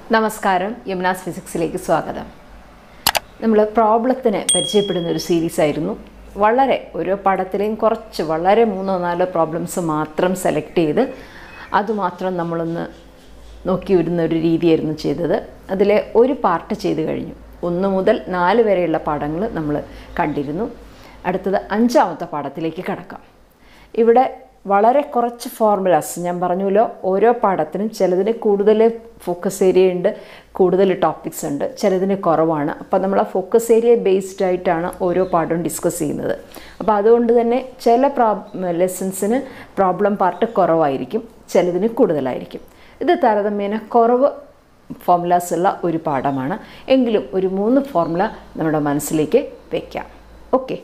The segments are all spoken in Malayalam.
നമസ്കാരം യമുനാസ് ഫിസിക്സിലേക്ക് സ്വാഗതം നമ്മൾ പ്രോബ്ലത്തിനെ പരിചയപ്പെടുന്ന ഒരു സീരീസ് ആയിരുന്നു വളരെ ഓരോ പടത്തിലെയും കുറച്ച് വളരെ മൂന്നോ നാലോ പ്രോബ്ലംസ് മാത്രം സെലക്ട് ചെയ്ത് അതുമാത്രം നമ്മളൊന്ന് നോക്കി വിടുന്ന ഒരു രീതിയായിരുന്നു ചെയ്തത് അതിലെ ഒരു പാർട്ട് ചെയ്ത് കഴിഞ്ഞു ഒന്ന് മുതൽ നാല് വരെയുള്ള പാഠങ്ങൾ നമ്മൾ കണ്ടിരുന്നു അടുത്തത് അഞ്ചാമത്തെ പാഠത്തിലേക്ക് കടക്കാം ഇവിടെ വളരെ കുറച്ച് ഫോർമുലാസ് ഞാൻ പറഞ്ഞല്ലോ ഓരോ പാഠത്തിനും ചിലതിന് കൂടുതൽ ഫോക്കസ് ഏരിയ ഉണ്ട് കൂടുതൽ ടോപ്പിക്സ് ഉണ്ട് ചിലതിന് കുറവാണ് അപ്പോൾ നമ്മൾ ആ ഫോക്കസ് ഏരിയ ബേസ്ഡ് ആയിട്ടാണ് ഓരോ പാഠവും ഡിസ്കസ് ചെയ്യുന്നത് അപ്പോൾ അതുകൊണ്ട് തന്നെ ചില പ്രോബ് ലെസൺസിന് പ്രോബ്ലം പാർട്ട് കുറവായിരിക്കും ചിലതിന് കൂടുതലായിരിക്കും ഇത് താരതമ്യേന കുറവ് ഫോർമുലാസ് ഉള്ള ഒരു പാഠമാണ് എങ്കിലും ഒരു മൂന്ന് ഫോർമുല നമ്മുടെ മനസ്സിലേക്ക് വയ്ക്കാം ഓക്കെ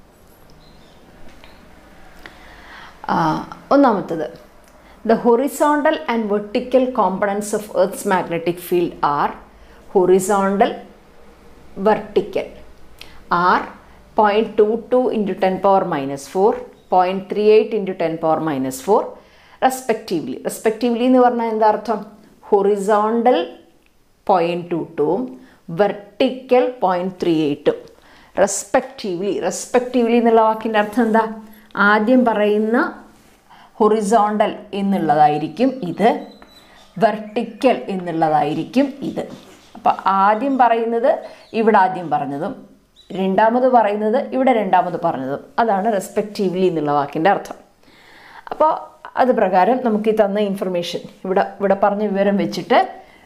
ഒന്നാമത്തത് the horizontal and vertical components of earth's magnetic field are horizontal vertical are point two two into ten power minus four point three eight into ten power minus four respectively respectively എന്ന് പറഞ്ഞാൽ എന്താ അർത്ഥം ഹൊറിസോണ്ടൽ പോയിൻറ്റ് ടു ടുവും വെർട്ടിക്കൽ പോയിൻറ്റ് ത്രീ എയ്റ്റും റെസ്പെക്റ്റീവ്ലി റെസ്പെക്റ്റീവ്ലി എന്നുള്ള വാക്കിൻ്റെ അർത്ഥം എന്താ ആദ്യം പറയുന്ന ഹൊറിസോണ്ടൽ എന്നുള്ളതായിരിക്കും ഇത് വെർട്ടിക്കൽ എന്നുള്ളതായിരിക്കും ഇത് അപ്പോൾ ആദ്യം പറയുന്നത് ഇവിടെ ആദ്യം പറഞ്ഞതും രണ്ടാമത് പറയുന്നത് ഇവിടെ രണ്ടാമത് പറഞ്ഞതും അതാണ് റെസ്പെക്റ്റീവ്ലി എന്നുള്ള വാക്കിൻ്റെ അർത്ഥം അപ്പോൾ അത് പ്രകാരം നമുക്ക് ഈ തന്ന ഇൻഫർമേഷൻ ഇവിടെ ഇവിടെ പറഞ്ഞ വിവരം വെച്ചിട്ട്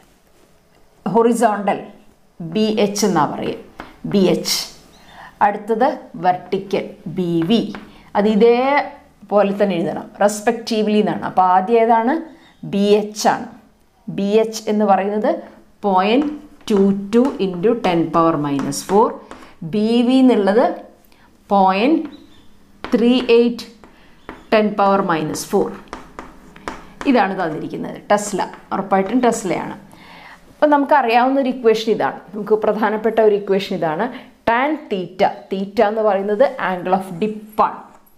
ഹൊറിസോണ്ടൽ ബി എച്ച് എന്നാണ് പറയുക ബി എച്ച് അടുത്തത് വെർട്ടിക്കൽ ബി വി അത് ഇതേപോലെ തന്നെ എഴുതണം റെസ്പെക്റ്റീവ്ലി എന്നാണ് അപ്പോൾ ആദ്യം ഏതാണ് ബി എച്ച് ആണ് ബി എച്ച് എന്ന് പറയുന്നത് point two two into ten power minus four B V എന്നുള്ളത് point three eight ten power minus four ഇതാണ് തന്നിരിക്കുന്നത് ടെസ്ല ഉറപ്പായിട്ടും ടെസ്ലയാണ് അപ്പോൾ നമുക്കറിയാവുന്ന ഒരു ഇക്വേഷൻ ഇതാണ് നമുക്ക് പ്രധാനപ്പെട്ട ഒരു ഇക്വേഷൻ ഇതാണ് ടാൻ തീറ്റ തീറ്റ എന്ന് പറയുന്നത് ആംഗിൾ ഓഫ് ഡിപ്പാണ്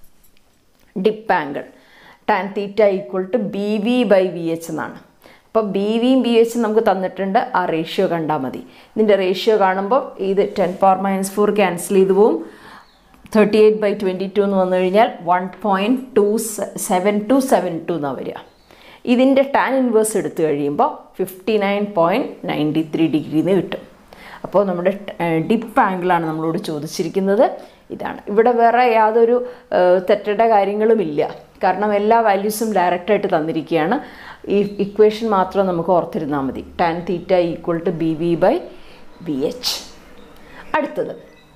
dip angle tan theta equal to B V by V H എന്നാണ് അപ്പോൾ ബി വിയും ബി എച്ചും നമുക്ക് തന്നിട്ടുണ്ട് ആ റേഷ്യോ കണ്ടാൽ മതി ഇതിൻ്റെ റേഷ്യോ കാണുമ്പോൾ ഇത് ten power minus four cancel ചെയ്തു പോവും thirty eight by twenty two എന്ന് വന്നു കഴിഞ്ഞാൽ one point two seven two seven two എന്നാണ് വരിക ഇതിൻ്റെ ടാൻ ഇൻവേഴ്സ് എടുത്തു കഴിയുമ്പോൾ fifty nine point ninety three ഡിഗ്രിന്ന് കിട്ടും അപ്പോൾ നമ്മുടെ ഡിപ്പ് ആംഗിളാണ് നമ്മളോട് ചോദിച്ചിരിക്കുന്നത് ഇതാണ് ഇവിടെ വേറെ യാതൊരു തെറ്റേണ്ട കാര്യങ്ങളുമില്ല കാരണം എല്ലാ വാല്യൂസും ഡയറക്റ്റായിട്ട് തന്നിരിക്കുകയാണ് ഈ ഇക്വേഷൻ മാത്രം നമുക്ക് ഓർത്തിരുന്നാൽ മതി tan theta equal to B V by B H അടുത്തത്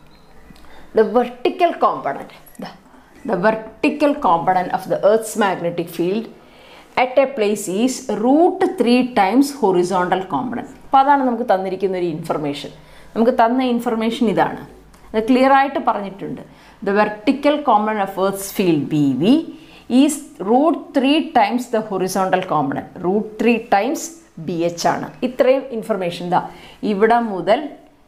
the vertical component the vertical component of the earth's magnetic field at a place is root three times horizontal component അപ്പോൾ അതാണ് നമുക്ക് തന്നിരിക്കുന്ന ഒരു ഇൻഫർമേഷൻ നമുക്ക് തന്ന ഇൻഫർമേഷൻ ഇതാണ് അത് ക്ലിയർ ആയിട്ട് പറഞ്ഞിട്ടുണ്ട് the vertical component of earth's field B V is root three times the horizontal component root three times B H ആണ് ഇത്രയും ഇൻഫർമേഷൻ ഇതാ ഇവിടെ മുതൽ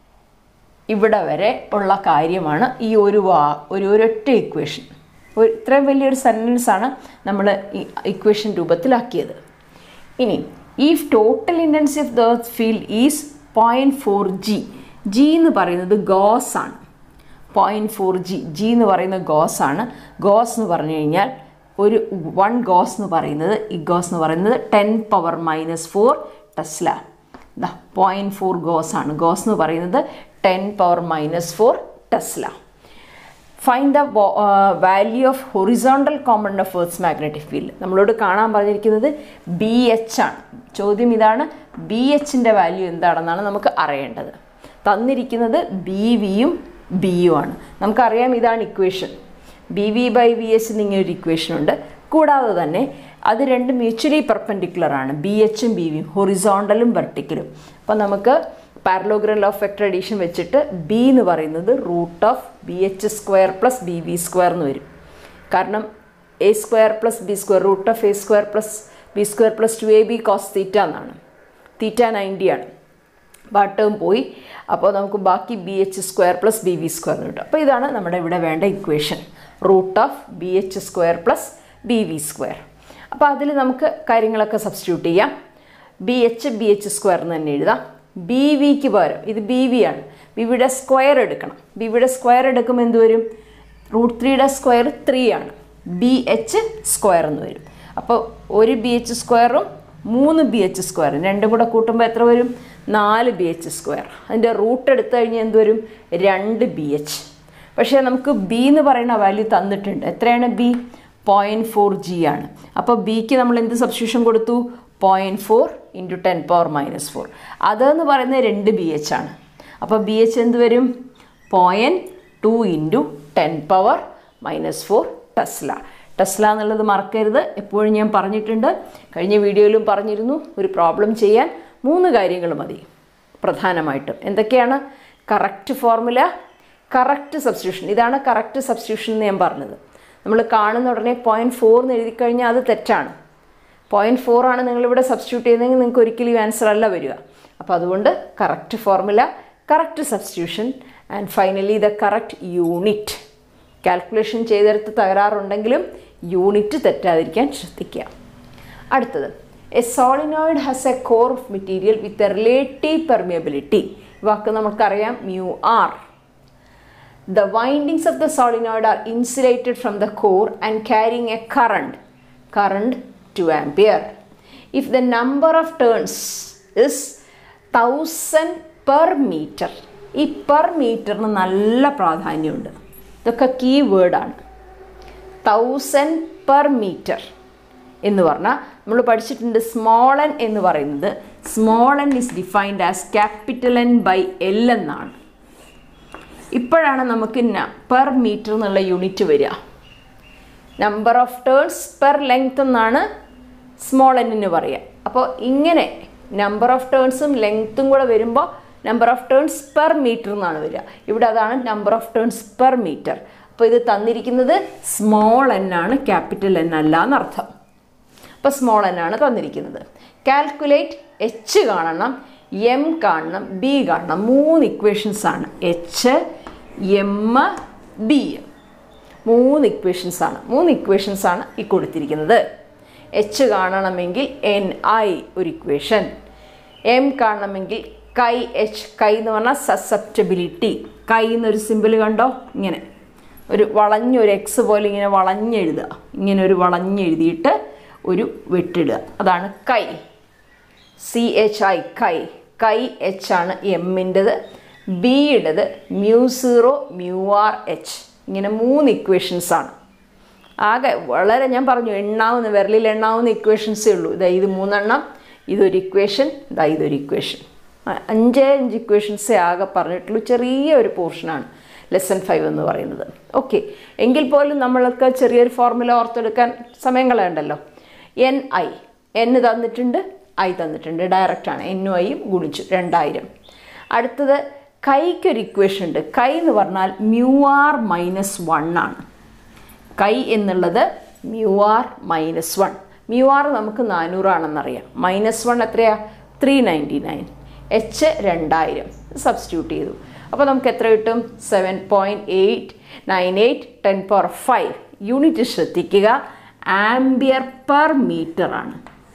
ഇവിടെ വരെ ഉള്ള കാര്യമാണ് ഈ ഒരു വാ ഒരു ഒരൊറ്റ ഇക്വേഷൻ ഒരു ഇത്രയും വലിയൊരു സെൻറ്റൻസ് ആണ് നമ്മൾ ഈ ഇക്വേഷൻ രൂപത്തിലാക്കിയത് ഇനി ഈ total intensity of the earth field is point four G G എന്ന് പറയുന്നത് ഗോസ് ആണ് പോയിൻറ്റ് ഫോർ ജി ജി എന്ന് പറയുന്നത് ഗോസ് ആണ് ഗോസ് എന്ന് പറഞ്ഞു കഴിഞ്ഞാൽ ഒരു വൺ ഗോസ് എന്ന് പറയുന്നത് ഈ ഗോസ് എന്ന് പറയുന്നത് ten power minus four tesla the point four gauss ആണ് ഗോസ് എന്ന് പറയുന്നത് ten power minus four tesla find the value of horizontal component of earth's magnetic field നമ്മളോട് കാണാൻ പറഞ്ഞിരിക്കുന്നത് ബി എച്ച് ആണ് ചോദ്യം ഇതാണ് ബി എച്ചിൻ്റെ വാല്യൂ എന്താണെന്നാണ് നമുക്ക് അറിയേണ്ടത് തന്നിരിക്കുന്നത് ബി വിയും ബിയും ആണ് നമുക്കറിയാം ഇതാണ് equation B V by V H എന്നിങ്ങനെ ഒരു ഇക്വേഷൻ ഉണ്ട് കൂടാതെ തന്നെ അത് രണ്ട് മ്യൂച്വലി പെർപെൻഡിക്കുലർ ആണ് ബി എച്ചും ബി വിയും ഹൊറിസോണ്ടലും വെർട്ടിക്കലും അപ്പോൾ നമുക്ക് പാരലോഗ്രം ഓഫ് വെക്ടർ അഡീഷൻ വെച്ചിട്ട് ബി എന്ന് പറയുന്നത് root of B H square plus B V square എന്ന് വരും കാരണം A square plus B square root of A square plus B square plus two A B cos theta എന്നാണ് തീറ്റ നയൻറ്റി ആണ് അപ്പോൾ ആ ടേം പോയി അപ്പോൾ നമുക്ക് ബാക്കി B H square plus B V square കിട്ടും അപ്പോൾ ഇതാണ് നമ്മുടെ ഇവിടെ വേണ്ട equation root of B H square plus B V square അപ്പോൾ അതിൽ നമുക്ക് കാര്യങ്ങളൊക്കെ സബ്സ്റ്റിറ്റ്യൂട്ട് ചെയ്യാം B H B H square എന്ന് തന്നെ എഴുതാം ബി വിക്ക് പകരം ഇത് ബി വി ആണ് ബിയുടെ സ്ക്വയർ എടുക്കണം ബിയുടെ സ്ക്വയർ എടുക്കുമ്പോൾ എന്ത് വരും റൂട്ട് ത്രീയുടെ സ്ക്വയർ ത്രീ ആണ് ബി എച്ച് സ്ക്വയർ എന്ന് വരും അപ്പോൾ ഒരു ബി എച്ച് സ്ക്വയറും മൂന്ന് ബി എച്ച് സ്ക്വയറും രണ്ടും കൂടെ കൂട്ടുമ്പോൾ എത്ര വരും നാല് ബി എച്ച് സ്ക്വയർ അതിൻ്റെ റൂട്ട് എടുത്തു കഴിഞ്ഞാൽ എന്ത് വരും രണ്ട് ബി എച്ച് പക്ഷേ നമുക്ക് ബി എന്ന് പറയുന്ന വാല്യൂ തന്നിട്ടുണ്ട് എത്രയാണ് ബി പോയിൻറ്റ് ഫോർ ജി ആണ് അപ്പോൾ ബിക്ക് നമ്മൾ എന്ത് സബ്സ്റ്റിറ്റ്യൂഷൻ കൊടുത്തു point four into ten power minus four അതെന്ന് പറയുന്നത് രണ്ട് ബി എച്ച് ആണ് അപ്പോൾ ബി എച്ച് എന്ത് വരും point two into ten power minus four tesla tesla എന്നുള്ളത് മറക്കരുത് എപ്പോഴും ഞാൻ പറഞ്ഞിട്ടുണ്ട് കഴിഞ്ഞ വീഡിയോയിലും പറഞ്ഞിരുന്നു ഒരു പ്രോബ്ലം ചെയ്യാൻ മൂന്ന് കാര്യങ്ങൾ മതി പ്രധാനമായിട്ടും എന്തൊക്കെയാണ് കറക്റ്റ് ഫോർമുല കറക്റ്റ് സബ്സ്റ്റിറ്റ്യൂഷൻ ഇതാണ് കറക്റ്റ് സബ്സ്റ്റിറ്റ്യൂഷൻ എന്ന് ഞാൻ പറഞ്ഞത് നമ്മൾ കാണുന്ന ഉടനെ പോയിൻറ്റ് ഫോർ എന്ന് എഴുതി കഴിഞ്ഞാൽ അത് തെറ്റാണ് പോയിൻറ്റ് ഫോർ ആണ് നിങ്ങളിവിടെ സബ്സ്റ്റിറ്റ്യൂട്ട് ചെയ്യുന്നതെങ്കിൽ നിങ്ങൾക്ക് ഒരിക്കലും ഈ ആൻസർ അല്ല വരിക അപ്പോൾ അതുകൊണ്ട് correct formula correct substitution and finally the correct unit calculation ചെയ്തെടുത്ത് തകരാറുണ്ടെങ്കിലും യൂണിറ്റ് തെറ്റാതിരിക്കാൻ ശ്രദ്ധിക്കുക അടുത്തത് a solenoid has a core of material with a relative permeability വാക്ക് നമുക്കറിയാം mu R The windings of the solenoid are insulated from the core and carrying a current, current 2 ampere. If the number of turns is 1000 per meter, ഈ പെർ മീറ്ററിന് നല്ല പ്രാധാന്യമുണ്ട് ഇതൊക്കെ കീ വേർഡാണ് തൗസൻഡ് പെർ മീറ്റർ എന്ന് പറഞ്ഞാൽ നമ്മൾ പഠിച്ചിട്ടുണ്ട് സ്മോൾ എൻ എന്ന് പറയുന്നത് small N is defined as capital N by L എന്നാണ് ഇപ്പോഴാണ് നമുക്ക് പെർ മീറ്റർ എന്നുള്ള യൂണിറ്റ് വരിക number of turns per length എന്നാണ് സ്മോൾ എന്നിന് പറയുക അപ്പോൾ ഇങ്ങനെ നമ്പർ ഓഫ് ടേൺസും ലെങ്ത്തും കൂടെ വരുമ്പോൾ number of turns per metre എന്നാണ് വരിക ഇവിടെ അതാണ് number of turns per metre അപ്പോൾ ഇത് തന്നിരിക്കുന്നത് സ്മോൾ എൻ ആണ് ക്യാപിറ്റൽ എൻ അല്ല എന്നർത്ഥം അപ്പോൾ സ്മോൾ എൻ ആണ് തന്നിരിക്കുന്നത് കാൽക്കുലേറ്റ് എച്ച് കാണണം എം കാണണം ബി കാണണം മൂന്ന് ഇക്വേഷൻസ് ആണ് എച്ച് എം ബി മൂന്ന് ഇക്വേഷൻസ് ആണ് മൂന്ന് ഇക്വേഷൻസ് ആണ് ഈ കൊടുത്തിരിക്കുന്നത് എച്ച് കാണണമെങ്കിൽ എൻ ഐ ഒരു ഇക്വേഷൻ എം കാണണമെങ്കിൽ കൈ എച്ച് കൈ എന്ന് പറഞ്ഞാൽ സസെപ്റ്റബിലിറ്റി കൈ എന്നൊരു സിമ്പിൾ കണ്ടോ ഇങ്ങനെ ഒരു വളഞ്ഞൊരു എക്സ് പോലെ ഇങ്ങനെ വളഞ്ഞെഴുതുക ഇങ്ങനെ ഒരു വളഞ്ഞെഴുതിയിട്ട് ഒരു വെട്ടിടുക അതാണ് കൈ സി എച്ച് ഐ കൈ കൈ എച്ച് ആണ് എമ്മിൻ്റെത് ബിയുടേത് mu zero mu R H ഇങ്ങനെ മൂന്ന് ഇക്വേഷൻസ് ആണ് ആകെ വളരെ ഞാൻ പറഞ്ഞു എണ്ണാവുന്ന വിരലിൽ എണ്ണാവുന്ന ഇക്വേഷൻസേ ഉള്ളൂ ഇതാ ഇത് മൂന്നെണ്ണം ഇതൊരു ഇക്വേഷൻ ഇതാ ഇതൊരു ഇക്വേഷൻ അഞ്ചേ അഞ്ച് ഇക്വേഷൻസേ ആകെ പറഞ്ഞിട്ടുള്ളൂ ചെറിയ ഒരു പോർഷനാണ് ലെസൺ ഫൈവ് എന്ന് പറയുന്നത് ഓക്കെ എങ്കിൽ പോലും നമ്മൾക്ക് ചെറിയൊരു ഫോർമുല ഓർത്തെടുക്കാൻ സമയം കളയണ്ടല്ലോ എൻ ഐ എൻ തന്നിട്ടുണ്ട് ഐ തന്നിട്ടുണ്ട് ഡയറക്റ്റാണ് എന്നും ഐയും ഗുണിച്ചു രണ്ടായിരം അടുത്തത് കൈക്കൊരു ഇക്വേഷൻ ഉണ്ട് കൈ എന്ന് പറഞ്ഞാൽ മ്യൂ ആർ മൈനസ് വൺ ആണ് കൈ എന്നുള്ളത് mu R minus one mu R നമുക്ക് നാനൂറാണെന്നറിയാം മൈനസ് വൺ എത്രയാ ത്രീ നയൻറ്റി നയൻ എച്ച് രണ്ടായിരം സബ്സ്റ്റിറ്റ്യൂട്ട് ചെയ്തു അപ്പോൾ നമുക്ക് എത്ര കിട്ടും seven point eight nine eight ten power five unit ശ്രദ്ധിക്കുക ആംബിയർ പെർ മീറ്റർ ആണ്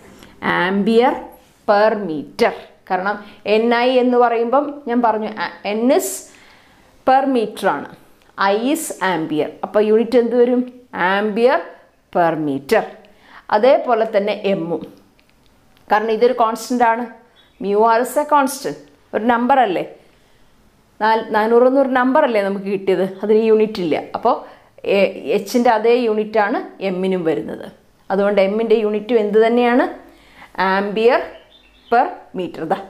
ആംബിയർ പെർ മീറ്റർ കാരണം എൻ ഐ എന്ന് പറയുമ്പം ഞാൻ പറഞ്ഞു എൻ ഇസ് പെർ മീറ്റർ ആണ് ഐ ഇസ് ആംബിയർ അപ്പോൾ യൂണിറ്റ് എന്ത് വരും ആംബിയർ പെർ മീറ്റർ അതേപോലെ തന്നെ എമ്മും കാരണം ഇതൊരു കോൺസ്റ്റൻ്റ് ആണ് mu R is a constant ഒരു നമ്പർ അല്ലേ നാല് നാനൂറ് എന്നൊരു നമ്പർ അല്ലേ നമുക്ക് കിട്ടിയത് അതിന് യൂണിറ്റ് ഇല്ല അപ്പോൾ എച്ചിൻ്റെ അതേ യൂണിറ്റാണ് എമ്മിനും വരുന്നത് അതുകൊണ്ട് എമ്മിൻ്റെ യൂണിറ്റും എന്ത് തന്നെയാണ് ആംബിയർ പെർ മീറ്റർ ദാ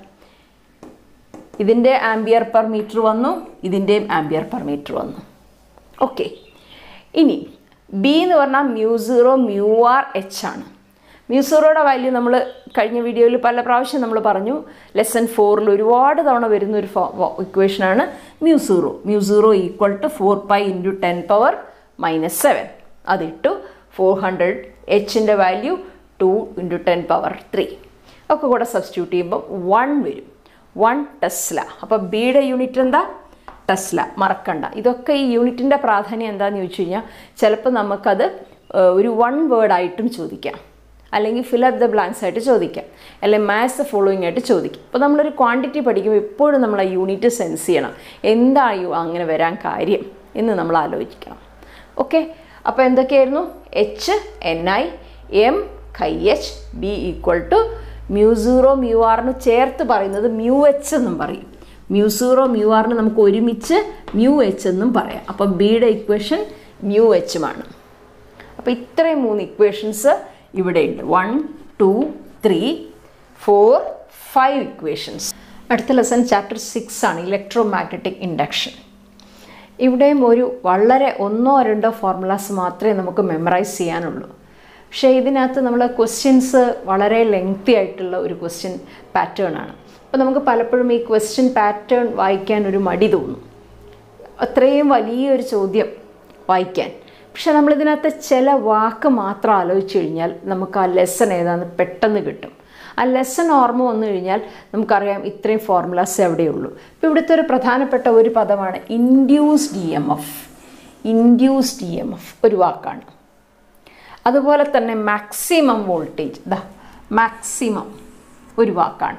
ഇതിൻ്റെ ആംബിയർ പെർ മീറ്റർ വന്നു ഇതിൻ്റെയും ആംബിയർ പെർ മീറ്റർ വന്നു ഓക്കെ ഇനി ബി എന്ന് പറഞ്ഞാൽ mu zero mu R H ആണ് മ്യൂ സീറോയുടെ വാല്യൂ നമ്മൾ കഴിഞ്ഞ വീഡിയോയിൽ പല പ്രാവശ്യം നമ്മൾ പറഞ്ഞു ലെസൺ ഫോറിൽ ഒരുപാട് തവണ വരുന്ന ഒരു ഇക്വേഷനാണ് mu zero mu zero equal to four pi into ten power minus seven അതിട്ടു ഫോർ ഹൺഡ്രഡ് എച്ചിൻ്റെ value two into ten power three ഒക്കെ കൂടെ സബ്സ്റ്റിറ്റ്യൂട്ട് ചെയ്യുമ്പോൾ വൺ വരും വൺ ടെസ്ല അപ്പോൾ ബിയുടെ യൂണിറ്റ് എന്താ ടെസ്ല മറക്കണ്ട ഇതൊക്കെ ഈ യൂണിറ്റിൻ്റെ പ്രാധാന്യം എന്താണെന്ന് ചോദിച്ചു കഴിഞ്ഞാൽ ചിലപ്പോൾ നമുക്കത് ഒരു വൺ വേർഡായിട്ടും ചോദിക്കാം അല്ലെങ്കിൽ ഫിൽ അപ്പ് ദ ബ്ലാങ്ക്സ് ആയിട്ട് ചോദിക്കാം അല്ലെങ്കിൽ മാത്സ് ദ ഫോളോയിങ് ആയിട്ട് ചോദിക്കും അപ്പോൾ നമ്മളൊരു ക്വാണ്ടിറ്റി പഠിക്കുമ്പോൾ എപ്പോഴും നമ്മൾ ആ യൂണിറ്റ് സെൻസ് ചെയ്യണം എന്തായോ അങ്ങനെ വരാൻ കാര്യം എന്ന് നമ്മൾ ആലോചിക്കണം ഓക്കെ അപ്പോൾ എന്തൊക്കെയായിരുന്നു H N I M chi H B equal to mu zero mu ആറിന് ചേർത്ത് പറയുന്നത് മ്യൂ എച്ച് എന്നും പറയും മ്യൂ സീറോ മ്യൂ ആറിന് നമുക്ക് ഒരുമിച്ച് മ്യൂ എച്ച് എന്നും പറയാം അപ്പം ബിയുടെ ഇക്വേഷൻ മ്യൂ എച്ചുമാണ് അപ്പോൾ ഇത്രയും മൂന്ന് ഇക്വേഷൻസ് ഇവിടെയുണ്ട് one two three four five equations അടുത്ത ലെസൺ ചാപ്റ്റർ സിക്സ് ആണ് ഇലക്ട്രോ മാഗ്നറ്റിക് ഇൻഡക്ഷൻ ഇവിടെയും ഒരു വളരെ ഒന്നോ രണ്ടോ ഫോർമുലാസ് മാത്രമേ നമുക്ക് മെമ്മറൈസ് ചെയ്യാനുള്ളൂ പക്ഷേ ഇതിനകത്ത് നമ്മൾ ക്വസ്റ്റ്യൻസ് വളരെ ലെങ്തി ആയിട്ടുള്ള ഒരു ക്വസ്റ്റ്യൻ പാറ്റേൺ ആണ് അപ്പോൾ നമുക്ക് പലപ്പോഴും ഈ ക്വസ്റ്റ്യൻ പാറ്റേൺ വായിക്കാൻ ഒരു മടി തോന്നും അത്രയും വലിയൊരു ചോദ്യം വായിക്കാൻ പക്ഷെ നമ്മളിതിനകത്ത് ചില വാക്ക് മാത്രം ആലോചിച്ച് കഴിഞ്ഞാൽ നമുക്ക് ആ ലെസൺ ഏതാണെന്ന് പെട്ടെന്ന് കിട്ടും ആ ലെസൺ ഓർമ്മ വന്നു കഴിഞ്ഞാൽ നമുക്കറിയാം ഇത്രയും ഫോർമുലാസ് എവിടെയുള്ളൂ ഇപ്പോൾ ഇവിടുത്തെ ഒരു പ്രധാനപ്പെട്ട ഒരു പദമാണ് induced E M F induced E M F ഒരു വാക്കാണ് അതുപോലെ തന്നെ മാക്സിമം വോൾട്ടേജ് ദാ മാക്സിമം ഒരു വാക്കാണ്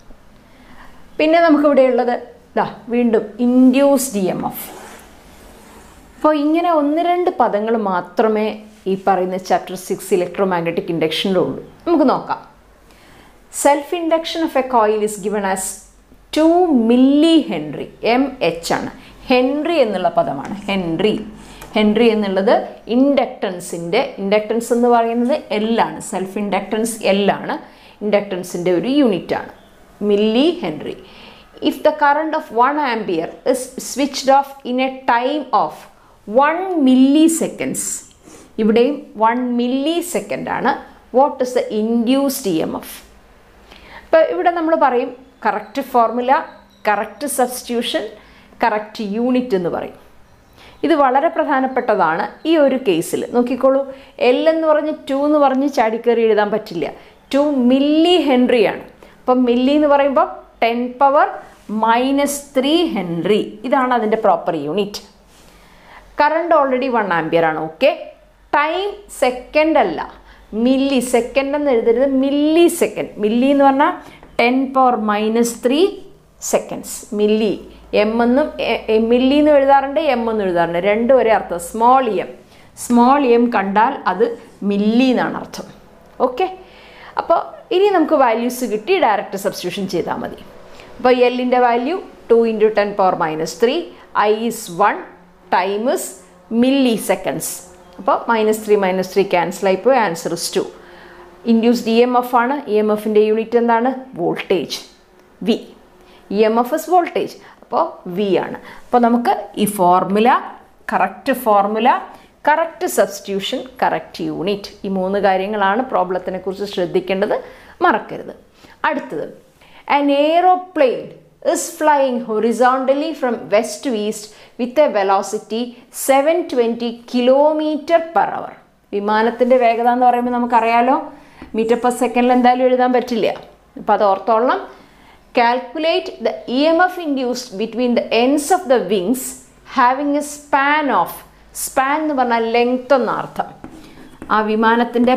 പിന്നെ നമുക്കിവിടെയുള്ളത് ദാ വീണ്ടും ഇൻഡ്യൂസ്ഡ് ഇ എം എഫ് അപ്പോൾ ഇങ്ങനെ ഒന്ന് രണ്ട് പദങ്ങൾ മാത്രമേ ഈ പറയുന്ന ചാപ്റ്റർ സിക്സ് ഇലക്ട്രോ മാഗ്നറ്റിക് ഇൻഡക്ഷനിലുള്ളൂ നമുക്ക് നോക്കാം self induction of a coil is given as two milli Henry M H ആണ് ഹെൻറി എന്നുള്ള പദമാണ് ഹെൻറി ഹെൻറി എന്നുള്ളത് ഇൻഡക്റ്റൻസിൻ്റെ ഇൻഡക്റ്റൻസ് എന്ന് പറയുന്നത് എല്ലാണ് സെൽഫ് ഇൻഡക്റ്റൻസ് എല്ലാണ് ഇൻഡക്റ്റൻസിൻ്റെ ഒരു യൂണിറ്റാണ് millihenry if the current of one ampere is switched off in a time of one milliseconds ഇവിടെയും വൺ മില്ലി സെക്കൻഡാണ് what is the induced E M F ഇപ്പോൾ ഇവിടെ നമ്മൾ പറയും correct formula correct substitution correct unit എന്ന് പറയും ഇത് വളരെ പ്രധാനപ്പെട്ടതാണ് ഈ ഒരു കേസിൽ നോക്കിക്കോളൂ എൽ എന്ന് പറഞ്ഞ് ടു എന്ന് പറഞ്ഞ് ചാടിക്കയറി എഴുതാൻ പറ്റില്ല ടു മില്ലി ഹെൻറിയാണ് അപ്പം മില്ലി എന്ന് പറയുമ്പോൾ ten power minus three henry ഇതാണ് അതിൻ്റെ proper unit current already one ampere ആണ് ഓക്കെ ടൈം സെക്കൻഡ് അല്ല മില്ലി സെക്കൻഡ് എന്ന് എഴുതരുത് മില്ലി സെക്കൻഡ് മില്ലി എന്ന് പറഞ്ഞാൽ ten power minus three seconds milli M എന്നും മില്ലി എന്ന് എഴുതാറുണ്ട് എം എന്ന് എഴുതാറുണ്ട് രണ്ടും ഒരേ അർത്ഥം സ്മോൾ എം സ്മോൾ എം കണ്ടാൽ അത് മില്ലി എന്നാണ് അർത്ഥം ഓക്കെ അപ്പോൾ ഇനി നമുക്ക് വാല്യൂസ് കിട്ടി ഡയറക്റ്റ് സബ്സ്റ്റിറ്റ്യൂഷൻ ചെയ്താൽ മതി അപ്പോൾ എല്ലിൻ്റെ value two into ten power minus three I is one time is milliseconds അപ്പോൾ minus three minus three cancel ആയിപ്പോയി answer is two induced E M F ആണ് ഇ എം എഫിൻ്റെ യൂണിറ്റ് എന്താണ് voltage V E M F is voltage അപ്പോൾ വി ആണ് അപ്പോൾ നമുക്ക് ഈ formula correct formula correct substitution correct unit ഈ മൂന്ന് കാര്യങ്ങളാണ് പ്രോബ്ലത്തിനെ കുറിച്ച് ശ്രദ്ധിക്കേണ്ടത് മറക്കരുത് അടുത്തത് an aeroplane is flying horizontally from west to east with a velocity seven twenty kilometre per hour വിമാനത്തിൻ്റെ വേഗത എന്ന് പറയുമ്പോൾ നമുക്കറിയാലോ മീറ്റർ പെർ സെക്കൻഡിൽ എന്തായാലും എഴുതാൻ പറ്റില്ല അപ്പോൾ അത് ഓർത്തോളണം calculate the E M F induced between the ends of the wings having a span of span എന്ന് പറഞ്ഞാൽ ലെങ്ത് എന്നർത്ഥം ആ വിമാനത്തിൻ്റെ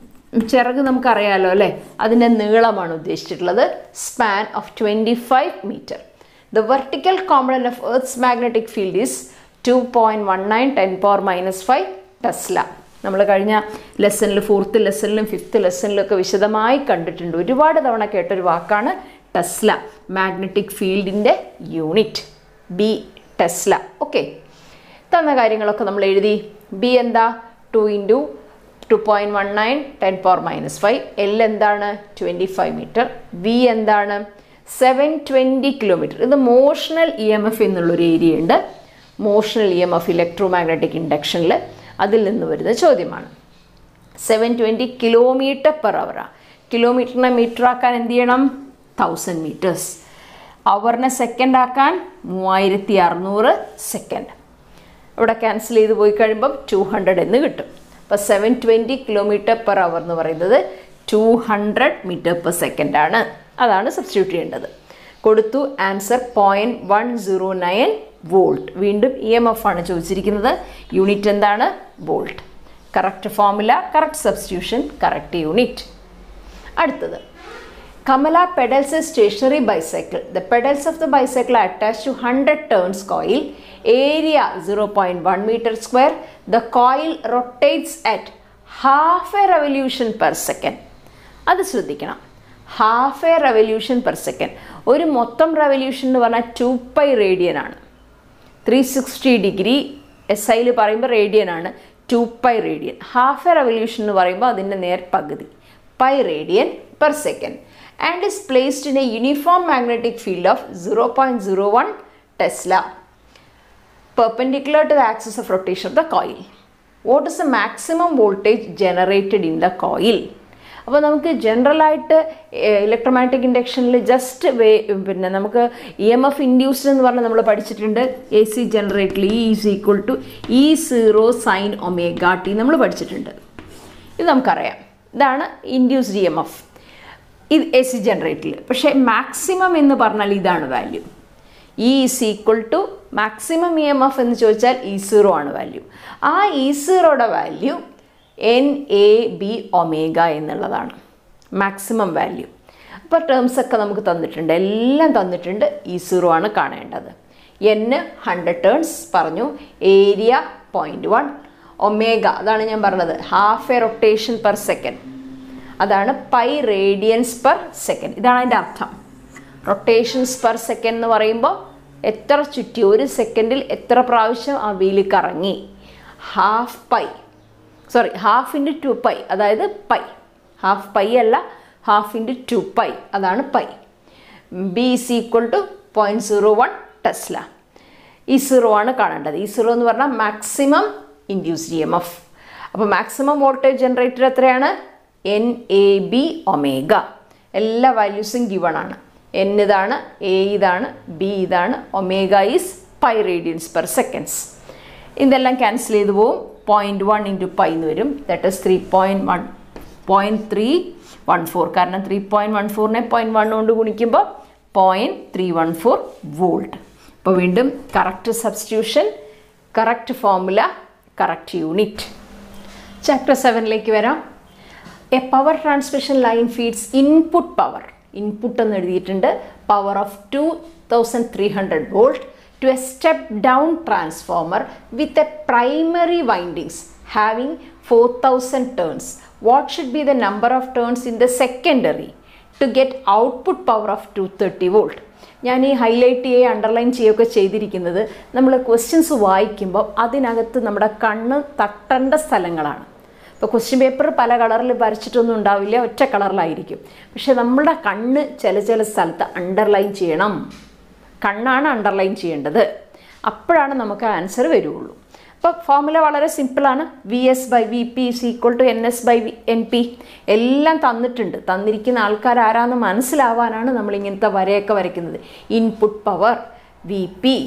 ചിറക് നമുക്കറിയാലോ അല്ലേ അതിൻ്റെ നീളമാണ് ഉദ്ദേശിച്ചിട്ടുള്ളത് span of twenty five metre the vertical component of earth's magnetic field is two point one nine ten power minus five tesla നമ്മൾ കഴിഞ്ഞ ലെസണിൽ ഫോർത്ത് ലെസണിലും ഫിഫ്ത്ത് ലെസണിലും ഒക്കെ വിശദമായി കണ്ടിട്ടുണ്ട് ഒരുപാട് തവണ കേട്ടൊരു വാക്കാണ് ടെസ്ല മാഗ്നറ്റിക് ഫീൽഡിൻ്റെ യൂണിറ്റ് ബി ടെസ്ല ഓക്കെ തന്ന കാര്യങ്ങളൊക്കെ നമ്മൾ എഴുതി ബി എന്താ two into two point one nine ten power minus five L എന്താണ് ട്വൻറ്റി ഫൈവ് മീറ്റർ വി എന്താണ് സെവൻ ട്വൻറ്റി കിലോമീറ്റർ ഇത് മോഷണൽ ഇ എം എഫ് എന്നുള്ളൊരു ഏരിയ ഉണ്ട് motional E M F electromagnetic ഇൻഡക്ഷനിൽ അതിൽ നിന്ന് വരുന്ന ചോദ്യമാണ് സെവൻ ട്വൻറ്റി കിലോമീറ്റർ പെർ അവറാണ് കിലോമീറ്ററിനെ മീറ്റർ ആക്കാൻ എന്ത് ചെയ്യണം തൗസൻഡ് മീറ്റേഴ്സ് അവറിനെ സെക്കൻഡ് ആക്കാൻ മൂവായിരത്തി അറുന്നൂറ് സെക്കൻഡ് ഇവിടെ ക്യാൻസൽ ചെയ്ത് പോയി കഴിയുമ്പം ടു ഹൺഡ്രഡ് എന്ന് കിട്ടും അപ്പോൾ seven twenty kilometre per hour എന്ന് പറയുന്നത് two hundred metre per second ആണ് അതാണ് സബ്സ്റ്റിറ്റ്യൂട്ട് ചെയ്യേണ്ടത് കൊടുത്തു answer point one zero nine volt വീണ്ടും ഇ എം എഫ് ആണ് ചോദിച്ചിരിക്കുന്നത് യൂണിറ്റ് എന്താണ് volt correct formula correct substitution correct unit അടുത്തത് Kamala pedals a stationary bicycle. The pedals of the bicycle are attached to 100 turns coil. Area 0.1 meter square. The coil rotates at half a revolution per second. അത് ശ്രദ്ധിക്കണം half a revolution per second ഒരു മൊത്തം റെവല്യൂഷൻ എന്ന് പറഞ്ഞാൽ ടു പൈ റേഡിയൻ ആണ് ത്രീ സിക്സ്റ്റി ഡിഗ്രി എസ് ഐയിൽ പറയുമ്പോൾ റേഡിയൻ ആണ് two pi radian half a revolution എന്ന് പറയുമ്പോൾ അതിൻ്റെ നേർ പകുതി pi radian per second and is placed in a uniform magnetic field of zero point zero one tesla perpendicular to the axis of rotation of the coil. What is the maximum voltage generated in the coil? അപ്പോൾ നമുക്ക് ജനറലായിട്ട് ഇലക്ട്രോമാഗ്നറ്റിക് ഇൻഡക്ഷനിൽ ജസ്റ്റ് വേ പിന്നെ നമുക്ക് ഇ എം എഫ് ഇൻഡ്യൂസ്ഡ് എന്ന് പറഞ്ഞാൽ നമ്മൾ പഠിച്ചിട്ടുണ്ട് എ സി ജനറേറ്ററിൽ E is equal to E zero sine omega T നമ്മൾ പഠിച്ചിട്ടുണ്ട് ഇത് നമുക്കറിയാം ഇതാണ് ഇൻഡ്യൂസ്ഡ് ഇ എം എഫ് ഇത് എ സി ജനറേറ്ററിൽ പക്ഷേ മാക്സിമം എന്ന് പറഞ്ഞാൽ ഇതാണ് value E is equal to maximum E M F എന്ന് ചോദിച്ചാൽ ഇ സീറോ ആണ് വാല്യൂ ആ ഇ സീറോയുടെ value N A B omega എന്നുള്ളതാണ് മാക്സിമം വാല്യൂ അപ്പോൾ ടേംസ് ഒക്കെ നമുക്ക് തന്നിട്ടുണ്ട് എല്ലാം തന്നിട്ടുണ്ട് ഇ സീറോ ആണ് കാണേണ്ടത് എന്ന് ഹൺഡ്രഡ് ടേൺസ് പറഞ്ഞു ഏരിയ പോയിൻറ്റ് വൺ ഒമേഗ അതാണ് ഞാൻ പറഞ്ഞത് half a rotation per second അതാണ് പൈ റേഡിയൻസ് പെർ സെക്കൻഡ് ഇതാണ് അതിൻ്റെ അർത്ഥം റൊട്ടേഷൻസ് പെർ സെക്കൻഡ് എന്ന് പറയുമ്പോൾ എത്ര ചുറ്റി ഒരു സെക്കൻഡിൽ എത്ര പ്രാവശ്യം ആ വീല് കറങ്ങി half pi sorry half into two pi അതായത് പൈ ഹാഫ് പൈ അല്ല ഹാഫ് ഇൻറ്റു ടു പൈ അതാണ് pi B is equal to point zero one tesla E zero ആണ് കാണേണ്ടത് ഈ സീറോ എന്ന് പറഞ്ഞാൽ maximum induced E M F അപ്പോൾ മാക്സിമം വോൾട്ടേജ് ജനറേറ്റർ എത്രയാണ് എൻ എ ബി ഒമേഗ എല്ലാ വാല്യൂസും ഗിവൺ ആണ് എൻ ഇതാണ് എ ഇതാണ് ബി ഇതാണ് omega is pi radians per seconds ഇതെല്ലാം ക്യാൻസൽ ചെയ്ത് പോവും പോയിൻറ്റ് വൺ ഇൻറ്റു പൈ എന്ന് വരും that is three point one point three one four കാരണം ത്രീ പോയിൻറ്റ് വൺ ഫോറിനെ പോയിൻറ്റ് വൺ കൊണ്ട് ഗുണിക്കുമ്പോൾ point three one four volt അപ്പോൾ വീണ്ടും correct substitution correct formula correct unit chapter സെവനിലേക്ക് വരാം A power transmission line feeds input power input എന്ന് എഴുതിയിട്ടുണ്ട് power of two thousand three hundred volt to a step down transformer with a primary windings having four thousand turns what should be the number of turns in the secondary to get output power of two thirty volt ഞാൻ ഈ ഹൈലൈറ്റ് ചെയ്യുകയും അണ്ടർലൈൻ ചെയ്യുകയൊക്കെ ചെയ്തിരിക്കുന്നത് നമ്മൾ ക്വസ്റ്റ്യൻസ് വായിക്കുമ്പോൾ അതിനകത്ത് നമ്മുടെ കണ്ണ് തട്ടേണ്ട സ്ഥലങ്ങളാണ് ഇപ്പോൾ ക്വസ്റ്റ്യൻ പേപ്പർ പല കളറിൽ വരച്ചിട്ടൊന്നും ഉണ്ടാവില്ല ഒറ്റ കളറിലായിരിക്കും പക്ഷെ നമ്മുടെ കണ്ണ് ചില ചില സ്ഥലത്ത് അണ്ടർലൈൻ ചെയ്യണം കണ്ണാണ് അണ്ടർലൈൻ ചെയ്യേണ്ടത് അപ്പോഴാണ് നമുക്ക് ആൻസർ വരുള്ളൂ അപ്പോൾ ഫോർമുല വളരെ സിമ്പിളാണ് V S by V P is equal to N S by N P എല്ലാം തന്നിട്ടുണ്ട് തന്നിരിക്കുന്ന ആൾക്കാർ ആരാന്ന് മനസ്സിലാവാനാണ് നമ്മൾ ഇങ്ങനത്തെ വരയൊക്കെ വരയ്ക്കുന്നത് input power V P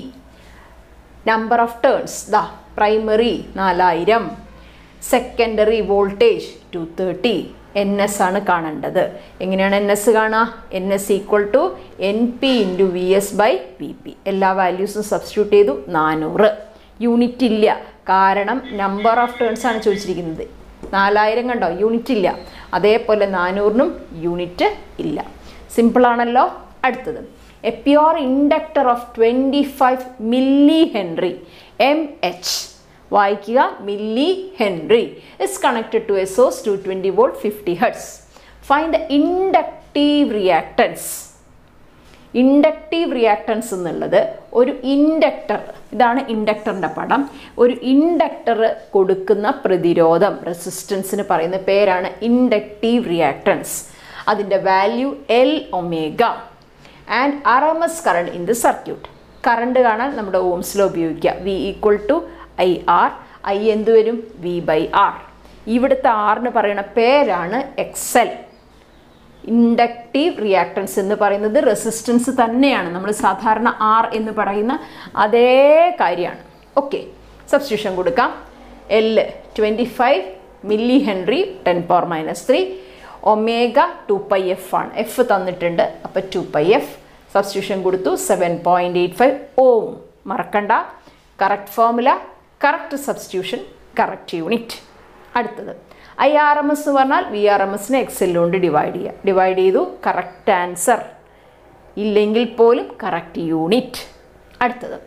number of turns ദാ പ്രൈമറി നാലായിരം secondary voltage two thirty N S ആണ് കാണേണ്ടത് എങ്ങനെയാണ് എൻ എസ് കാണുക N S equal to N P into V S by V P എല്ലാ വാല്യൂസും സബ്സ്റ്റിറ്റ്യൂട്ട് ചെയ്തു നാനൂറ് യൂണിറ്റ് ഇല്ല കാരണം നമ്പർ ഓഫ് ടേൺസ് ആണ് ചോദിച്ചിരിക്കുന്നത് നാലായിരം കണ്ടോ യൂണിറ്റ് ഇല്ല അതേപോലെ നാനൂറിനും യൂണിറ്റ് ഇല്ല സിമ്പിളാണല്ലോ അടുത്തത് A pure inductor of twenty five milli Henry M H വായിക്കുക milli henry is connected to a source two twenty volt fifty hertz fine the inductive reactance inductive reactance എന്നുള്ളത് ഒരു ഇൻഡക്ടർ ഇതാണ് ഇൻഡക്ടറിൻ്റെ പടം ഒരു ഇൻഡക്ടർ കൊടുക്കുന്ന പ്രതിരോധം റെസിസ്റ്റൻസിന് പറയുന്ന പേരാണ് ഇൻഡക്റ്റീവ് റിയാക്ടൻസ് അതിൻ്റെ value L omega and R M S current in the circuit current കാണാൻ നമ്മുടെ ഓംസിലോ ഉപയോഗിക്കുക V equal to I R I എന്ത് വരും വി ബൈ ആർ ഇവിടുത്തെ ആറിന് പറയുന്ന പേരാണ് എക്സൽ ഇൻഡക്റ്റീവ് റിയാക്ടൻസ് എന്ന് പറയുന്നത് റെസിസ്റ്റൻസ് തന്നെയാണ് നമ്മൾ സാധാരണ ആർ എന്ന് പറയുന്ന അതേ കാര്യമാണ് ഓക്കെ സബ്സ്റ്റിറ്റ്യൂഷൻ കൊടുക്കാം L twenty five milli henry ten power minus three omega two pi F ആണ് എഫ് തന്നിട്ടുണ്ട് അപ്പോൾ ടു പൈ എഫ് സബ്സ്റ്റിറ്റ്യൂഷൻ കൊടുത്തു seven point eight five ohm മറക്കണ്ട correct formula correct substitution correct unit അടുത്തത് ഐ ആർ എം എസ് എന്ന് പറഞ്ഞാൽ വി ആർ എം എസിനെ എക്സൽ കൊണ്ട് ഡിവൈഡ് ചെയ്യുക ഡിവൈഡ് ചെയ്തു കറക്റ്റ് ആൻസർ ഇല്ലെങ്കിൽ പോലും കറക്റ്റ് യൂണിറ്റ് അടുത്തത്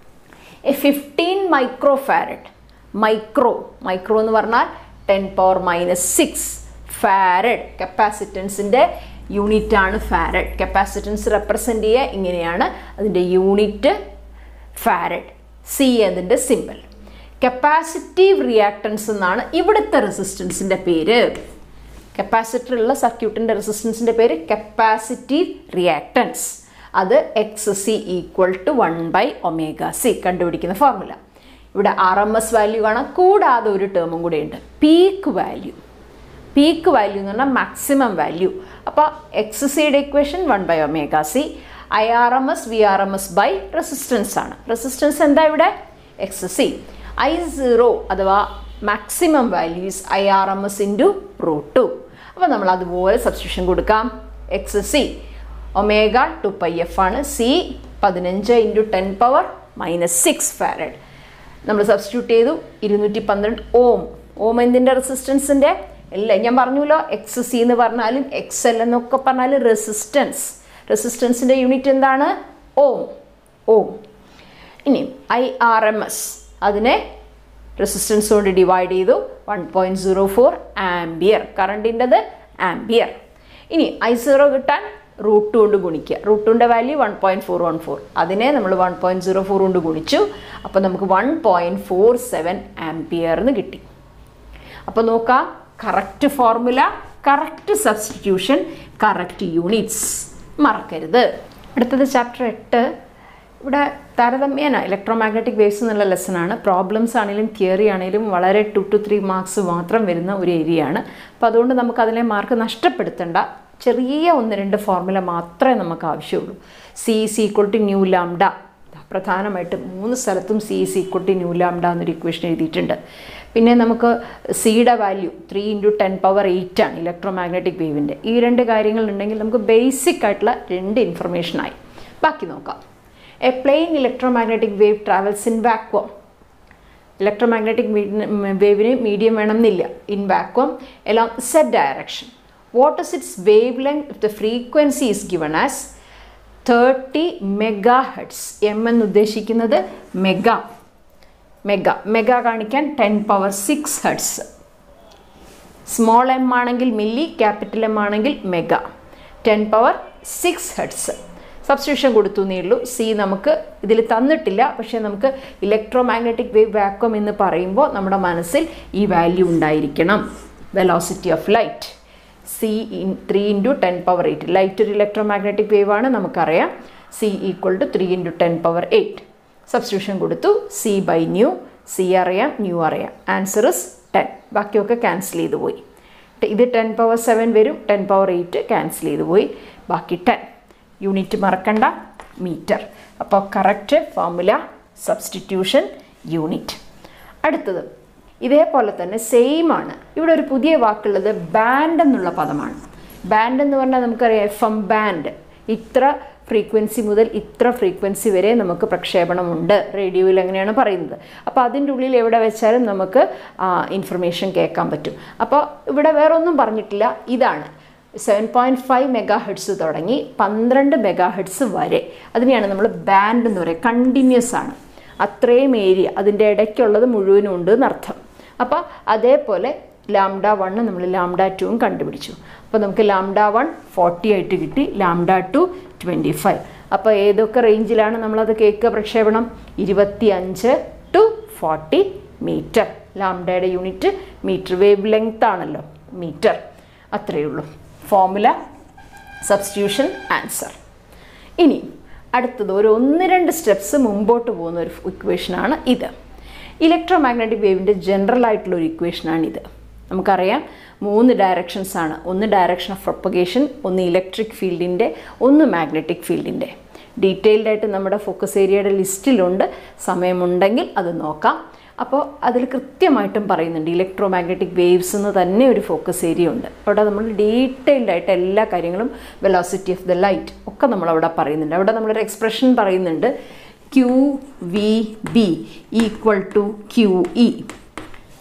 A fifteen micro farad micro micro എന്ന് പറഞ്ഞാൽ ten power minus six farad കപ്പാസിറ്റൻസിൻ്റെ യൂണിറ്റ് ആണ് ഫാരഡ് കപ്പാസിറ്റൻസ് റെപ്രസെൻ്റ് ചെയ്യുക ഇങ്ങനെയാണ് അതിൻ്റെ യൂണിറ്റ് ഫാരഡ് സി എന്നതിൻ്റെ സിമ്പിൾ കപ്പാസിറ്റീവ് റിയാക്ടൻസ് എന്നാണ് ഇവിടുത്തെ റെസിസ്റ്റൻസിൻ്റെ പേര് കപ്പാസിറ്ററുള്ള സർക്യൂട്ടിൻ്റെ റെസിസ്റ്റൻസിൻ്റെ പേര് കപ്പാസിറ്റീവ് റിയാക്ടൻസ് അത് X C equal to one by omega C കണ്ടുപിടിക്കുന്ന ഫോർമുല ഇവിടെ ആർ എം എസ് വാല്യൂ കാണാം കൂടാതെ ഒരു ടേമും കൂടെ ഉണ്ട് പീക്ക് വാല്യൂ പീക്ക് വാല്യൂ എന്ന് പറഞ്ഞാൽ മാക്സിമം വാല്യൂ അപ്പോൾ എക്സ് സിയുടെ equation one by omega C I R M S V R M S by resistance ആണ് റെസിസ്റ്റൻസ് എന്താ ഇവിടെ എക്സ് സി ഐ സീറോ അഥവാ maximum values I R M S into root two അപ്പോൾ നമ്മൾ അതുപോലെ സബ്സ്റ്റിറ്റ്യൂഷൻ കൊടുക്കാം X C omega two pi F ആണ് സി പതിനഞ്ച് into ten power minus six farad നമ്മൾ സബ്സ്റ്റിറ്റ്യൂട്ട് ചെയ്തു ഇരുന്നൂറ്റി പന്ത്രണ്ട് ഓം ഓം എന്തിൻ്റെ റെസിസ്റ്റൻസിൻ്റെ എല്ലാം ഞാൻ പറഞ്ഞല്ലോ എക്സ് സി എന്ന് പറഞ്ഞാലും എക്സ് എൽ എന്നൊക്കെ പറഞ്ഞാലും റെസിസ്റ്റൻസ് റെസിസ്റ്റൻസിൻ്റെ യൂണിറ്റ് എന്താണ് ഓം ഓം ഇനി ഐ ആർ എം എസ് അതിനെ റെസിസ്റ്റൻസ് കൊണ്ട് ഡിവൈഡ് ചെയ്തു one point zero four ampere കറണ്ടിൻ്റെത് ആംബിയർ ഇനി ഐ സീറോ കിട്ടാൻ റൂട്ട് കൊണ്ട് ഗുണിക്കുക റൂട്ടിൻ്റെ value one point four one four അതിനെ നമ്മൾ വൺ പോയിൻറ്റ് സീറോ ഫോർ കൊണ്ട് ഗുണിച്ചു അപ്പോൾ നമുക്ക് one point four seven ampere എന്ന് കിട്ടി അപ്പോൾ നോക്കാം correct formula correct substitution correct units മറക്കരുത് അടുത്തത് ചാപ്റ്റർ എട്ട് ഇവിടെ താരതമ്യേന ഇലക്ട്രോ മാഗ്നറ്റിക് വേവ്സ് എന്നുള്ള ലെസണാണ് പ്രോബ്ലംസ് ആണെങ്കിലും തിയറി ആണെങ്കിലും വളരെ ടു ടു ത്രീ മാർക്സ് മാത്രം വരുന്ന ഒരു ഏരിയ ആണ് അപ്പോൾ അതുകൊണ്ട് നമുക്ക് അതിലെ മാർക്ക് നഷ്ടപ്പെടുത്തണ്ട ചെറിയ ഒന്ന് രണ്ട് ഫോർമുല മാത്രമേ നമുക്ക് ആവശ്യമുള്ളൂ C C equal to nu lambda പ്രധാനമായിട്ട് മൂന്ന് സ്ഥലത്തും C C equal to nu lambda എന്നൊരു ഇക്വേഷൻ എഴുതിയിട്ടുണ്ട് പിന്നെ നമുക്ക് സിയുടെ value three into ten power eight ആണ് ഇലക്ട്രോ മാഗ്നറ്റിക് വേവിൻ്റെ ഈ രണ്ട് കാര്യങ്ങളുണ്ടെങ്കിൽ നമുക്ക് ബേസിക് ആയിട്ടുള്ള രണ്ട് ഇൻഫർമേഷനായി ബാക്കി നോക്കാം A plane electro magnetic wave travels in vacuum electro magnetic വേവിന് മീഡിയം വേണമെന്നില്ല in vacuum along Z direction what is its wave length if the frequency is given as thirty mega hertz M എന്ന് ഉദ്ദേശിക്കുന്നത് മെഗാ മെഗാ മെഗാ കാണിക്കാൻ ten power six hertz small M ആണെങ്കിൽ മില്ലി ക്യാപിറ്റൽ എം ആണെങ്കിൽ mega ten power six hertz substitution കൊടുത്തു എന്നേ ഉള്ളൂ സി നമുക്ക് ഇതിൽ തന്നിട്ടില്ല പക്ഷേ നമുക്ക് ഇലക്ട്രോ മാഗ്നറ്റിക് വേവ് വാക്വം എന്ന് പറയുമ്പോൾ നമ്മുടെ മനസ്സിൽ ഈ വാല്യൂ ഉണ്ടായിരിക്കണം velocity of light C in three into ten power eight light ഒരു ഇലക്ട്രോ മാഗ്നറ്റിക് വേവ് ആണ് നമുക്കറിയാം C equal to three into ten power eight substitution കൊടുത്തു സി ബൈ ന്യൂ സി അറിയാം ന്യൂ അറിയാം ആൻസർ ഇസ് ടെൻ ബാക്കിയൊക്കെ ക്യാൻസൽ ചെയ്തു പോയി ഇത് ടെൻ പവർ സെവൻ വരും ടെൻ പവർ എയ്റ്റ് ക്യാൻസൽ ചെയ്തു പോയി ബാക്കി ടെൻ യൂണിറ്റ് മറക്കണ്ട മീറ്റർ അപ്പോൾ കറക്റ്റ് ഫോർമുല സബ്സ്റ്റിറ്റ്യൂഷൻ യൂണിറ്റ് അടുത്തത് ഇതേപോലെ തന്നെ സെയിം ആണ് ഇവിടെ ഒരു പുതിയ വാക്കുള്ളത് ബാൻഡ് എന്നുള്ള പദമാണ് ബാൻഡ് എന്ന് പറഞ്ഞാൽ നമുക്കറിയാം എഫ് എം ബാൻഡ് ഇത്ര ഫ്രീക്വൻസി മുതൽ ഇത്ര ഫ്രീക്വൻസി വരെ നമുക്ക് പ്രക്ഷേപണമുണ്ട് റേഡിയോയിൽ അങ്ങനെയാണ് പറയുന്നത് അപ്പോൾ അതിൻ്റെ ഉള്ളിൽ എവിടെ വെച്ചാലും നമുക്ക് ഇൻഫർമേഷൻ കേൾക്കാൻ പറ്റും അപ്പോൾ ഇവിടെ വേറെ ഒന്നും പറഞ്ഞിട്ടില്ല ഇതാണ് seven point five mega hertz തുടങ്ങി പന്ത്രണ്ട് മെഗാ ഹെഡ്സ് വരെ അതിനെയാണ് നമ്മൾ ബാൻഡ് എന്ന് പറയുക കണ്ടിന്യൂസ് ആണ് അത്രയും ഏരിയ അതിൻ്റെ ഇടയ്ക്കുള്ളത് മുഴുവനും ഉണ്ട് എന്നർത്ഥം അപ്പോൾ അതേപോലെ ലാംഡ വണ്ണ് നമ്മൾ ലാംഡ ടുവും കണ്ടുപിടിച്ചു അപ്പോൾ നമുക്ക് ലാംഡ വൺ ഫോർട്ടി ആയിട്ട് കിട്ടി ലാംഡ ടു ട്വൻറ്റി ഫൈവ് അപ്പോൾ ഏതൊക്കെ റേഞ്ചിലാണ് നമ്മളത് കേക്ക് പ്രക്ഷേപണം ഇരുപത്തി അഞ്ച് ടു ഫോർട്ടി മീറ്റർ ലാംഡയുടെ യൂണിറ്റ് മീറ്റർ വേവ് ലെങ്ത് ആണല്ലോ മീറ്റർ അത്രയേ ഉള്ളൂ ഫോർമുല സബ്സ്റ്റിറ്റ്യൂഷൻ ആൻസർ ഇനി അടുത്തത് ഒരു ഒന്ന് രണ്ട് സ്റ്റെപ്സ് മുമ്പോട്ട് പോകുന്ന ഒരു ഇക്വേഷനാണ് ഇത് ഇലക്ട്രോ മാഗ്നറ്റിക് വേവിൻ്റെ ജനറൽ ആയിട്ടുള്ള ഒരു ഇക്വേഷനാണിത് നമുക്കറിയാം മൂന്ന് ഡയറക്ഷൻസ് ആണ് ഒന്ന് ഡയറക്ഷൻ ഓഫ് പ്രൊപ്പഗേഷൻ ഒന്ന് ഇലക്ട്രിക് ഫീൽഡിൻ്റെ ഒന്ന് മാഗ്നറ്റിക് ഫീൽഡിൻ്റെ ഡീറ്റെയിൽഡ് ആയിട്ട് നമ്മുടെ ഫോക്കസ് ഏരിയയുടെ ലിസ്റ്റിലുണ്ട് സമയമുണ്ടെങ്കിൽ അത് നോക്കാം അപ്പോൾ അതിൽ കൃത്യമായിട്ടും പറയുന്നുണ്ട് ഇലക്ട്രോ മാഗ്നറ്റിക് വേവ്സ് എന്ന് തന്നെ ഒരു ഫോക്കസ് ഏരിയ ഉണ്ട് അവിടെ നമ്മൾ ഡീറ്റെയിൽഡ് ആയിട്ട് എല്ലാ കാര്യങ്ങളും വെലോസിറ്റി ഓഫ് ദ ലൈറ്റ് ഒക്കെ നമ്മൾ അവിടെ പറയുന്നുണ്ട് അവിടെ നമ്മളൊരു എക്സ്പ്രഷൻ പറയുന്നുണ്ട് Q V B equal to Q E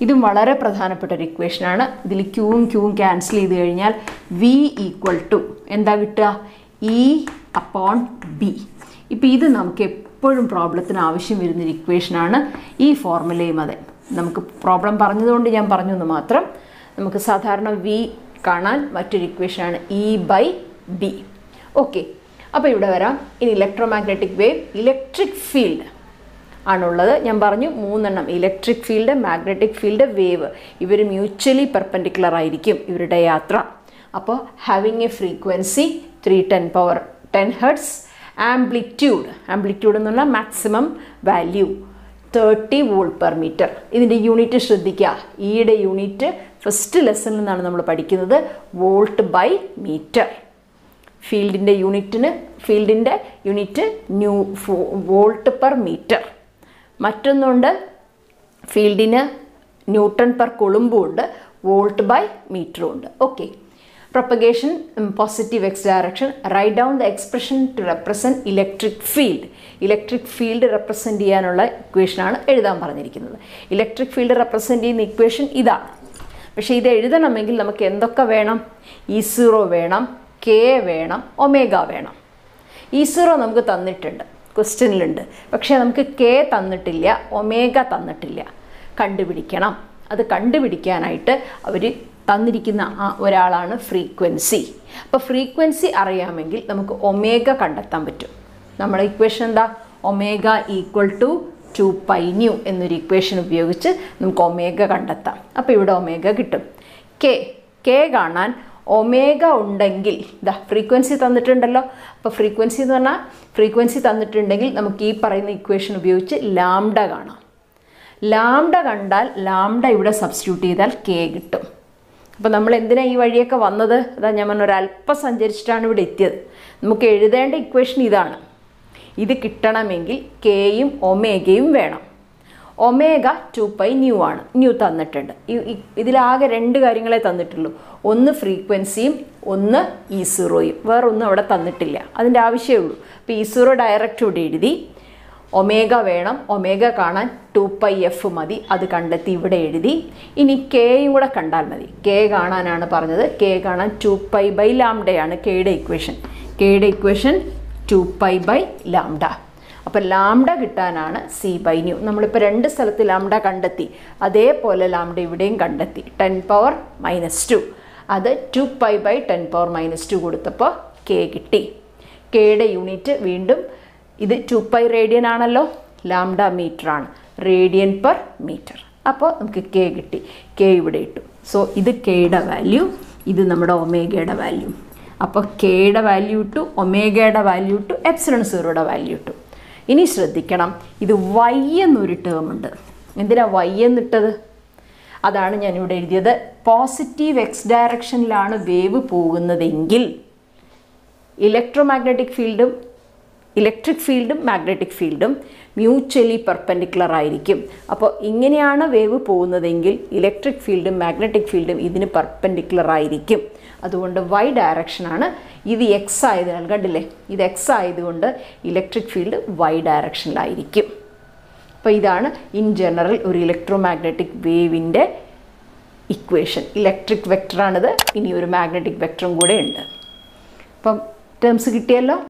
ഇതും വളരെ പ്രധാനപ്പെട്ട ഒരു ഇക്വേഷനാണ് ഇതിൽ ക്യൂവും ക്യൂവും ക്യാൻസൽ ചെയ്ത് കഴിഞ്ഞാൽ വി ഈക്വൽ ടു എന്താ കിട്ടുക ഇ അപ്പോൺ ബി ഇപ്പം ഇത് നമുക്ക് എപ്പോഴും പ്രോബ്ലത്തിന് ആവശ്യം വരുന്നൊരു ഇക്വേഷനാണ് ഈ ഫോർമുലയും അതെ നമുക്ക് പ്രോബ്ലം പറഞ്ഞതുകൊണ്ട് ഞാൻ പറഞ്ഞു എന്ന് മാത്രം നമുക്ക് സാധാരണ വി കാണാൻ മറ്റൊരു ഇക്വേഷനാണ് ഇ ബൈ ബി ഓക്കെ അപ്പോൾ ഇവിടെ വരാം ഇനി electro magnetic wave electric field ആണുള്ളത് ഞാൻ പറഞ്ഞു മൂന്നെണ്ണം electric field magnetic field wave ഇവർ മ്യൂച്വലി പെർപെൻഡിക്കുലർ ആയിരിക്കും ഇവരുടെ യാത്ര അപ്പോൾ having a frequency three ten power ten hertz amplitude amplitude എന്ന് പറഞ്ഞാൽ maximum value thirty volt per metre ഇതിൻ്റെ യൂണിറ്റ് ശ്രദ്ധിക്കുക ഈയുടെ യൂണിറ്റ് ഫസ്റ്റ് ലെസണിൽ നിന്നാണ് നമ്മൾ പഠിക്കുന്നത് വോൾട്ട് ബൈ മീറ്റർ ഫീൽഡിൻ്റെ യൂണിറ്റിന് ഫീൽഡിൻ്റെ unit new volt per metre മറ്റൊന്നുണ്ട് ഫീൽഡിന് ന്യൂട്ടൺ പെർ കൊളുമ്പും ഉണ്ട് വോൾട്ട് ബൈ മീറ്ററും ഉണ്ട് okay propagation positive X direction right down the expression to represent electric field electric field represent ചെയ്യാനുള്ള ഇക്വേഷനാണ് എഴുതാൻ പറഞ്ഞിരിക്കുന്നത് ഇലക്ട്രിക് ഫീൽഡ് റെപ്രസെൻറ്റ് ചെയ്യുന്ന ഇക്വേഷൻ ഇതാണ് പക്ഷേ ഇത് എഴുതണമെങ്കിൽ നമുക്ക് എന്തൊക്കെ വേണം ഇ സീറോ വേണം കെ വേണം ഒമേഗ വേണം ഇ സീറോ നമുക്ക് തന്നിട്ടുണ്ട് ക്വസ്റ്റ്യനിലുണ്ട് പക്ഷേ നമുക്ക് കെ തന്നിട്ടില്ല ഒമേഗ തന്നിട്ടില്ല കണ്ടുപിടിക്കണം അത് കണ്ടുപിടിക്കാനായിട്ട് അവർ തന്നിരിക്കുന്ന ആ ഒരാളാണ് ഫ്രീക്വൻസി അപ്പോൾ ഫ്രീക്വൻസി അറിയാമെങ്കിൽ നമുക്ക് ഒമേഗ കണ്ടെത്താൻ പറ്റും നമ്മുടെ ഇക്വേഷൻ എന്താ omega equal to two pi nu എന്നൊരു ഇക്വേഷൻ ഉപയോഗിച്ച് നമുക്ക് ഒമേഗ കണ്ടെത്താം അപ്പോൾ ഇവിടെ ഒമേഗ കിട്ടും കെ കെ കാണാൻ ഒമേഗ ഉണ്ടെങ്കിൽ ഇതാ ഫ്രീക്വൻസി തന്നിട്ടുണ്ടല്ലോ അപ്പോൾ ഫ്രീക്വൻസി എന്ന് പറഞ്ഞാൽ ഫ്രീക്വൻസി തന്നിട്ടുണ്ടെങ്കിൽ നമുക്ക് ഈ പറയുന്ന ഇക്വേഷൻ ഉപയോഗിച്ച് ലാംഡ കാണാം ലാംഡ കണ്ടാൽ ലാംഡ ഇവിടെ സബ്സ്റ്റിറ്റ്യൂട്ട് ചെയ്താൽ കെ കിട്ടും അപ്പോൾ നമ്മൾ എന്തിനാണ് ഈ വഴിയൊക്കെ വന്നത് അതാ ഞാൻ പറഞ്ഞ ഒരല്പം സഞ്ചരിച്ചിട്ടാണ് ഇവിടെ എത്തിയത് നമുക്ക് എഴുതേണ്ട ഇക്വേഷൻ ഇതാണ് ഇത് കിട്ടണമെങ്കിൽ കെയും ഒമേഗയും വേണം ഒമേഗ ടു പൈ ന്യൂ ആണ് ന്യൂ തന്നിട്ടുണ്ട് ഇതിലാകെ രണ്ട് കാര്യങ്ങളെ തന്നിട്ടുള്ളൂ ഒന്ന് ഫ്രീക്വൻസിയും ഒന്ന് ഇ സീറോയും വേറൊന്നും അവിടെ തന്നിട്ടില്ല അതിൻ്റെ ആവശ്യമേ ഉള്ളൂ അപ്പോൾ ഇ സീറോ ഡയറക്റ്റ് ഇവിടെ എഴുതി ഒമേഗ വേണം ഒമേഗ കാണാൻ ടു പൈ എഫ് മതി അത് കണ്ടെത്തി ഇവിടെ എഴുതി ഇനി കെയും കൂടെ കണ്ടാൽ മതി കെ കാണാനാണ് പറഞ്ഞത് കെ കാണാൻ ടു പൈ ബൈ ലാംഡയാണ് കെയുടെ ഇക്വേഷൻ കെയുടെ equation two pi by lambda അപ്പോൾ ലാംഡ കിട്ടാനാണ് സി ബൈ ന്യൂ നമ്മളിപ്പോൾ രണ്ട് സ്ഥലത്ത് ലാംഡ കണ്ടെത്തി അതേപോലെ ലാംഡ ഇവിടെയും കണ്ടെത്തി ടെൻ പവർ മൈനസ് ടു അത് two pi by ten power minus two കൊടുത്തപ്പോൾ കെ കിട്ടി കെയുടെ യൂണിറ്റ് വീണ്ടും ഇത് ടു പൈ റേഡിയൻ ആണല്ലോ ലാംഡ മീറ്റർ ആണ് റേഡിയൻ പെർ മീറ്റർ അപ്പോൾ നമുക്ക് കെ കിട്ടി കെ ഇവിടെ ഇട്ടു സോ ഇത് കെയുടെ വാല്യൂ ഇത് നമ്മുടെ ഒമേഗയുടെ വാല്യൂ അപ്പോൾ കെയുടെ വാല്യൂ ഇട്ടു ഒമേഗയുടെ വാല്യൂ ഇട്ടു എപ്സിലൺ സീറോയുടെ വാല്യൂ ഇട്ടു ഇനി ശ്രദ്ധിക്കണം ഇത് വൈ എന്നൊരു ടേം ഉണ്ട് എന്തിനാ വൈ എന്നിട്ടത് അതാണ് ഞാനിവിടെ എഴുതിയത് പോസിറ്റീവ് എക്സ് ഡയറക്ഷനിലാണ് വേവ് പോകുന്നതെങ്കിൽ ഇലക്ട്രോമാഗ്നറ്റിക് ഫീൽഡും ഇലക്ട്രിക് ഫീൽഡും മാഗ്നറ്റിക് ഫീൽഡും മ്യൂച്വലി പെർപെൻഡിക്കുലർ ആയിരിക്കും അപ്പോൾ ഇങ്ങനെയാണ് വേവ് പോകുന്നതെങ്കിൽ ഇലക്ട്രിക് ഫീൽഡും മാഗ്നറ്റിക് ഫീൽഡും ഇതിന് പെർപെൻഡിക്കുലർ ആയിരിക്കും അതുകൊണ്ട് വൈ ഡയറക്ഷനാണ് ഇത് എക്സ് ആയതിനാൽ കണ്ടില്ലേ ഇത് എക്സ് ആയതുകൊണ്ട് ഇലക്ട്രിക് ഫീൽഡ് വൈ ഡയറക്ഷനിലായിരിക്കും അപ്പോൾ ഇതാണ് ഇൻ ജനറൽ ഒരു ഇലക്ട്രോ മാഗ്നറ്റിക് വേവിൻ്റെ ഇക്വേഷൻ ഇലക്ട്രിക് വെക്ടറാണിത് ഇനി ഒരു മാഗ്നറ്റിക് വെക്ടറും കൂടെ ഉണ്ട് അപ്പം ടേംസ് കിട്ടിയല്ലോ